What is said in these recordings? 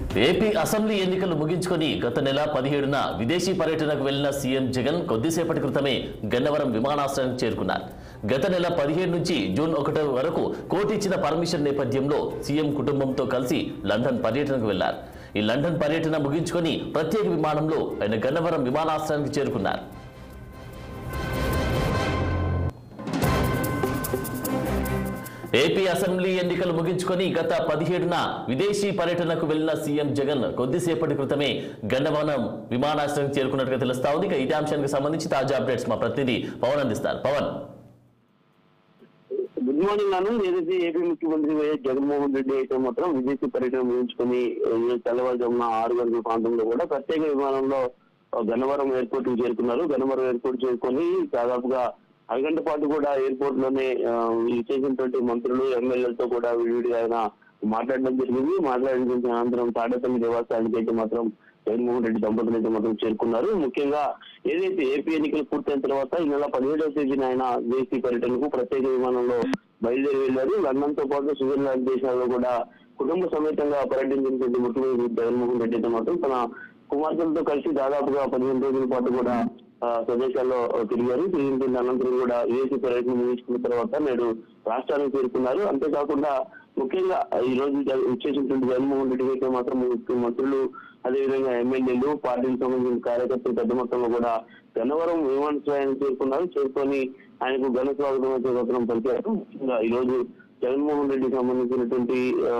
AP assembly ఎన్నికలు ముగించుకొని గత నెల పదిహేడున విదేశీ పర్యటనకు వెళ్లిన సీఎం జగన్ కొద్దిసేపటి క్రితమే గన్నవరం విమానాశ్రయానికి చేరుకున్నారు గత నెల పదిహేడు నుంచి జూన్ ఒకటి వరకు కోర్టు ఇచ్చిన పర్మిషన్ నేపథ్యంలో సీఎం కుటుంబంతో కలిసి లండన్ పర్యటనకు వెళ్లారు ఈ లండన్ పర్యటన ముగించుకొని ప్రత్యేక విమానంలో ఆయన గన్నవరం విమానాశ్రయానికి చేరుకున్నారు ఏపీ అసెంబ్లీ ఎన్నికలు ముగించుకొని గత పదిహేడున విదేశీ పర్యటనకు వెళ్లిన సీఎం జగన్ కొద్దిసేపటి క్రితమే గన్నవనం విమానాశ్రయం చేరుకున్నట్టుగా తెలుస్తా ఉంది ఇక ఇదే అంశానికి సంబంధించి తాజా అప్డేట్స్ మా ప్రతినిధి పవన్ అందిస్తారు పవన్ గుడ్ మార్నింగ్ అను ఏదైతే ఏపీ ముఖ్యమంత్రి వైఎస్ జగన్మోహన్ రెడ్డి అయితే మాత్రం విదేశీ పర్యటన ముగించుకొని ఈ తెల్లవారుజామున ఆరు గంటల ప్రాంతంలో కూడా ప్రత్యేక విమానంలో ఆ, గన్నవరం ఎయిర్పోర్ట్ కు చేరుకున్నారు గన్నవరం ఎయిర్పోర్ట్ చేరుకొని దాదాపుగా అరగంట పాటు కూడా ఎయిర్పోర్ట్ లోనే ఆ, విచ్చేసినటువంటి మంత్రులు ఎమ్మెల్యేలతో కూడా విడివిడిగా ఆయన మాట్లాడడం జరిగింది మాట్లాడిన అనంతరం తాడేపల్లి నివాసానికి అయితే మాత్రం జగన్మోహన్ రెడ్డి దంపతులు అయితే మాత్రం చేరుకున్నారు ముఖ్యంగా ఏదైతే ఏపీ ఎన్నికలు పూర్తయిన తర్వాత ఈ నెల పదిహేడవ తేదీన ఆయన దేశీ పర్యటనకు ప్రత్యేక విమానంలో బయలుదేరి వెళ్లారు లండన్ తో పాటు స్విట్జర్లాండ్ దేశాల్లో కూడా కుటుంబ సమేతంగా పర్యటించినటువంటి ముఖ్యమంత్రి జగన్మోహన్ రెడ్డి అయితే మాత్రం తన కుమార్తెలతో కలిసి దాదాపుగా పదిహేను రోజుల పాటు కూడా ఆ, స్వదేశాల్లో తిరిగారు తిరిగిన అనంతరం కూడా విదేశీ పర్యటన ముగించుకున్న తర్వాత నేడు రాష్ట్రానికి చేరుకున్నారు అంతేకాకుండా ముఖ్యంగా ఈ రోజు జ- వచ్చేసినటువంటి జగన్మోహన్ రెడ్డి అయితే మాత్రం ముఖ్య మంత్రులు అదేవిధంగా ఎమ్మెల్యేలు పార్టీకి సంబంధించిన కార్యకర్తలు పెద్ద మొత్తంలో కూడా గన్నవరం విమానాశ్రయానికి చేరుకున్నారు చేరుకొని ఆయనకు ఘన స్వాగతం అయితే మాత్రం పలికారు ముఖ్యంగా ఈ రోజు జగన్మోహన్ రెడ్డికి సంబంధించినటువంటి ఆ,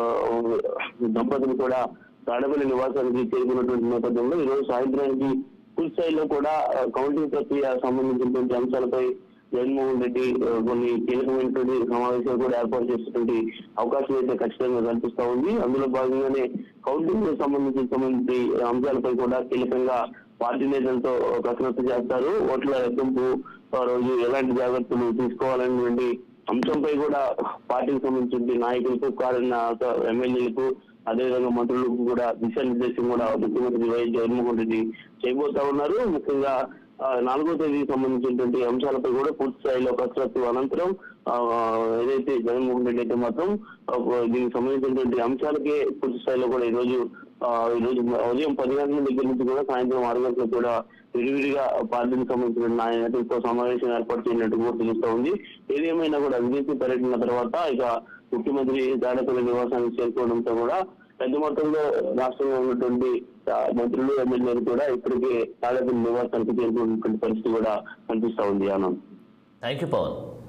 దంపతులు కూడా తాడపల్లి నివాసానికి చేరుకున్నటువంటి నేపథ్యంలో ఈ రోజు సాయంత్రానికి పూర్తి స్థాయిలో కూడా ఆ, కౌంటింగ్ ప్రక్రియ సంబంధించినటువంటి అంశాలపై జగన్మోహన్ రెడ్డి ఆ, కొన్ని కీలకమైనటువంటి సమావేశాలు కూడా ఏర్పాటు చేసేటువంటి అవకాశం అయితే ఖచ్చితంగా కనిపిస్తా ఉంది అందులో భాగంగానే కౌంటింగ్ కు సంబంధించినటువంటి అంశాలపై కూడా కీలకంగా పార్టీ నేతలతో కసరత్తు చేస్తారు ఓట్ల లెక్కింపు ఆ రోజు ఎలాంటి జాగ్రత్తలు తీసుకోవాలనేటువంటి అంశంపై కూడా పార్టీకి సంబంధించిన నాయకులకు కార్య ఎమ్మెల్యేలకు అదేవిధంగా మంత్రులకు కూడా దిశానిర్దేశం కూడా ముఖ్యమంత్రి వైఎస్ జగన్మోహన్ రెడ్డి చేయబోతా ఉన్నారు ముఖ్యంగా ఆ, నాలుగో తేదీకి సంబంధించినటువంటి అంశాలపై కూడా పూర్తి స్థాయిలో కసరత్తు అనంతరం ఆ, ఏదైతే జగన్మోహన్ రెడ్డి అయితే మాత్రం ఆ, దీనికి సంబంధించినటువంటి అంశాలకే పూర్తి స్థాయిలో కూడా ఈ రోజు ఆ, ఈ రోజు ఉదయం పది గంటల దగ్గర నుంచి కూడా సాయంత్రం ఆరు గంటలకు కూడా విడివిడిగా పార్టీకి సంబంధించిన నాయకులతో సమావేశం ఏర్పాటు చేయనట్టు కూడా తెలుస్తా ఉంది ఏదేమైనా కూడా విదేశీ పర్యటన తర్వాత ఇక ముఖ్యమంత్రి తాడపల్లి నివాసానికి చేరుకోవడంతో కూడా పెద్ద మొత్తంలో రాష్ట్రంలో ఉన్నటువంటి ఆ, మంత్రులు ఎమ్మెల్యేలు కూడా ఇప్పటికే తాడపల్లి నివాసానికి చేరుకున్నటువంటి పరిస్థితి కూడా కనిపిస్తా ఉంది ఆనంద్ థ్యాంక్ యూ పవన్